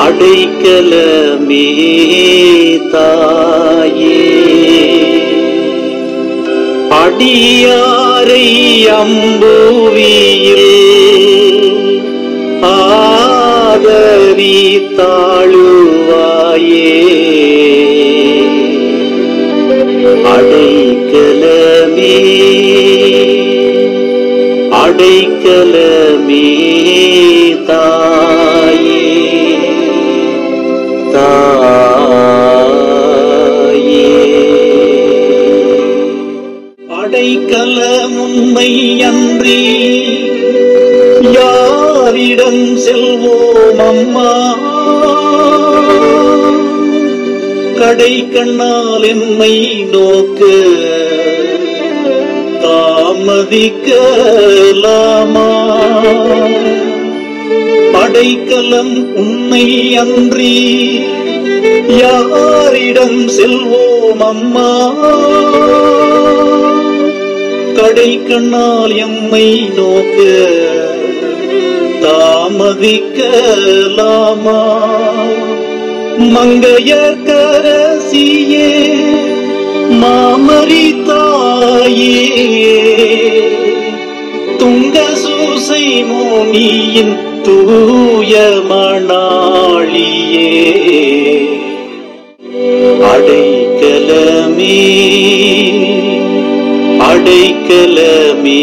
அடைக்கலமே தாயே அடியாரை அம்புவியில் ஆதரி தாழுவாயே அடைக்கலமே அடைக்கலமே தாயே தாயே அடைக்கலம் உண்மை அன்றி யாரிடம் செல்வோம் அம்மா கடை கண்ணால் என்னை நோக்கு தாமதிக்கலாமா அடைக்கலம் உன்னை அன்றி யாரிடம் செல்வோம் அம்மா கடை கண்ணால் எம்மை நோக்க தாமதிக்கலாமா மங்கையர் கரசியே மாமரி தாயே துங்க சூசை மோனியின் தூய மணாளியே அடைக்கலமே அடைக்கலமே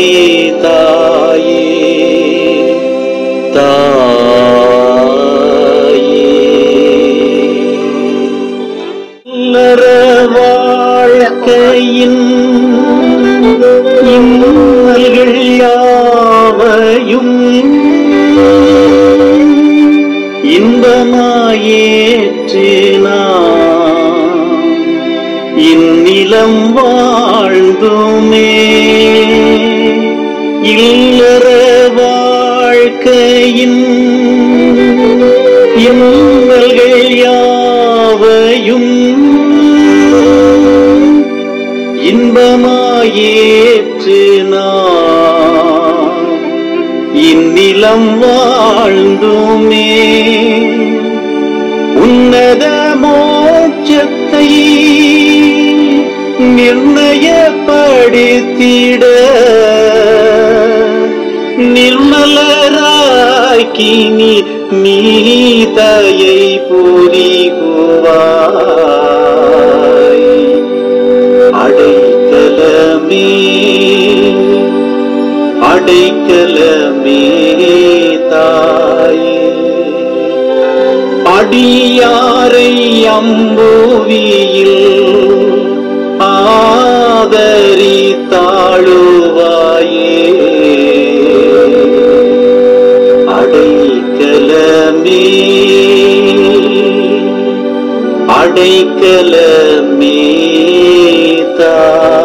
தாயே தாயே இல்லற வாழ்க்கையின் இன்னல்கள் யாவையும் இன்பமாயேற்று நாம் இந்நிலம் வாழ்ந்துமே இல்லற வாழ்க்கையின் இன்னல்கள் யாவையும் இன்பமாயேற்று நாம் இந்நிலம் வாழ்ந்துமே உன்னத மோட்சத்தை நிர்ணயப்படுத்திட நிர்மலராக்கி நீ நீதையை புரிகுவாய் அடைக்கலமே அடைக்கலமே தாயே அடியாரை அம்புவியில் ஆதரி தாழுவாயே அடைக்கலமே அடைக்கலமே தாயே